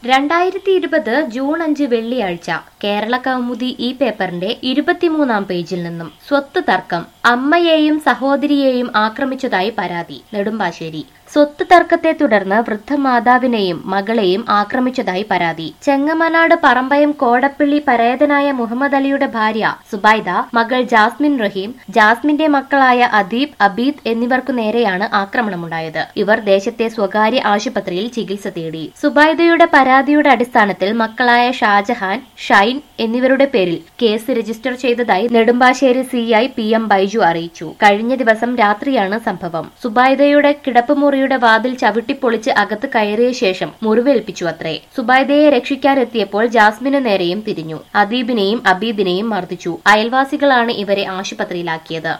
രണ്ടായിരത്തി ഇരുപത് ജൂൺ അഞ്ച് വെള്ളിയാഴ്ച കേരള കൗമുദി ഈ പേപ്പറിന്റെ ഇരുപത്തിമൂന്നാം പേജിൽ നിന്നും സ്വത്ത് തർക്കം അമ്മയെയും സഹോദരിയെയും ആക്രമിച്ചതായി പരാതി നെടുമ്പാശ്ശേരി സ്വത്ത് തർക്കത്തെ തുടർന്ന് വൃദ്ധമാതാവിനെയും മകളെയും ആക്രമിച്ചതായി പരാതി ചെങ്ങമനാട് പറമ്പയം കോടപ്പള്ളി പരേതനായ മുഹമ്മദ് അലിയുടെ ഭാര്യ സുബൈദ മകൾ ജാസ്മിൻ റഹീം ജാസ്മിന്റെ മക്കളായ അദീബ് അബീദ് എന്നിവർക്കു നേരെയാണ് ആക്രമണമുണ്ടായത് ഇവർ ദേശത്തെ സ്വകാര്യ ആശുപത്രിയിൽ ചികിത്സ തേടി സുബൈദയുടെ പരാതിയുടെ അടിസ്ഥാനത്തിൽ മക്കളായ ഷാജഹാൻ ഷൈൻ എന്നിവരുടെ പേരിൽ കേസ് രജിസ്റ്റർ ചെയ്തതായി Nedumbassery CI P M Baiju അറിയിച്ചു കഴിഞ്ഞ ദിവസം രാത്രിയാണ് സംഭവം സുബൈദയുടെ കിടപ്പുമുറിയുടെ വാതിൽ ചവിട്ടിപ്പൊളിച്ച് അകത്ത് കയറിയ ശേഷം മുറിവേൽപ്പിച്ചു അത്രേ സുബൈദയെ രക്ഷിക്കാനെത്തിയപ്പോൾ ജാസ്മിനു നേരെയും തിരിഞ്ഞു അദീബിനെയും അബീദിനെയും മർദ്ദിച്ചു അയൽവാസികളാണ് ഇവരെ ആശുപത്രിയിലാക്കിയത്